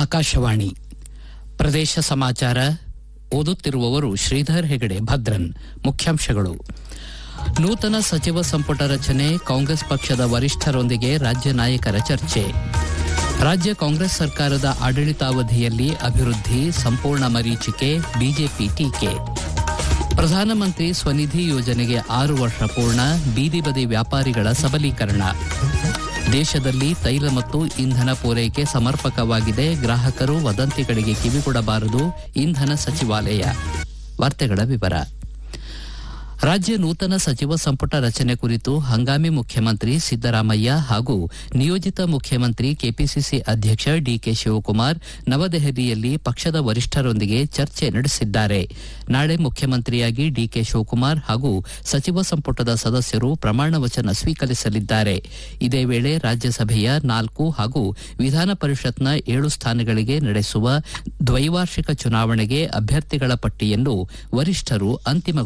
ಆಕಾಶವಾಣಿ ಪ್ರದೇಶ ಸಮಾಚಾರ ಓದುತ್ತಿರುವವರು ಶ್ರೀಧರ್ ಹೆಗಡೆ ಭದ್ರನ್ ಮುಖ್ಯಾಂಶಗಳು ನೂತನ ಸಚಿವ ಸಂಪುಟ ರಚನೆ ಕಾಂಗ್ರೆಸ್ ಪಕ್ಷದ ವರಿಷ್ಠರೊಂದಿಗೆ ರಾಜ್ಯ ನಾಯಕರ ಚರ್ಚೆ ರಾಜ್ಯ ಕಾಂಗ್ರೆಸ್ ಸರ್ಕಾರದ ಆಡಳಿತಾವಧಿಯಲ್ಲಿ ಅಭಿವೃದ್ಧಿ ಸಂಪೂರ್ಣ ಮರೀಚಿಕೆ ಬಿಜೆಪಿ ಟೀಕೆ ಪ್ರಧಾನಮಂತ್ರಿ ಸ್ವನಿಧಿ ಯೋಜನೆಗೆ ಆರು ವರ್ಷ ಪೂರ್ಣ ಬೀದಿ ಬದಿ ವ್ಯಾಪಾರಿಗಳ ಸಬಲೀಕರಣ ದೇಶದಲ್ಲಿ ತೈಲ ಮತ್ತು ಇಂಧನ ಪೂರೈಕೆ ಸಮರ್ಪಕವಾಗಿದೆ ಗ್ರಾಹಕರು ವದಂತಿಗಳಿಗೆ ಕಿವಿಗೊಡಬಾರದು ಇಂಧನ ಸಚಿವಾಲಯ ವಾರ್ತೆಗಳ ವಿವರ ರಾಜ್ಯ ನೂತನ ಸಚಿವ ಸಂಪುಟ ರಚನೆ ಕುರಿತು ಹಂಗಾಮಿ ಮುಖ್ಯಮಂತ್ರಿ ಸಿದ್ದರಾಮಯ್ಯ ಹಾಗೂ ನಿಯೋಜಿತ ಮುಖ್ಯಮಂತ್ರಿ ಕೆಪಿಸಿಸಿ ಅಧ್ಯಕ್ಷ ಡಿಕೆ ಶಿವಕುಮಾರ್ ನವದೆಹಲಿಯಲ್ಲಿ ಪಕ್ಷದ ವರಿಷ್ಠರೊಂದಿಗೆ ಚರ್ಚೆ ನಡೆಸಿದ್ದಾರೆ ನಾಳೆ ಮುಖ್ಯಮಂತ್ರಿಯಾಗಿ ಡಿಕೆ ಶಿವಕುಮಾರ್ ಹಾಗೂ ಸಚಿವ ಸಂಪುಟದ ಸದಸ್ಯರು ಪ್ರಮಾಣ ವಚನ ಸ್ವೀಕರಿಸಲಿದ್ದಾರೆ ಇದೇ ವೇಳೆ ರಾಜ್ಯಸಭೆಯ ನಾಲ್ಕು ಹಾಗೂ ವಿಧಾನ ಪರಿಷತ್ನ ಏಳು ಸ್ಥಾನಗಳಿಗೆ ನಡೆಸುವ ದ್ವೈವಾರ್ಷಿಕ ಚುನಾವಣೆಗೆ ಅಭ್ಯರ್ಥಿಗಳ ಪಟ್ಟಿಯನ್ನು ವರಿಷ್ಠರು ಅಂತಿಮ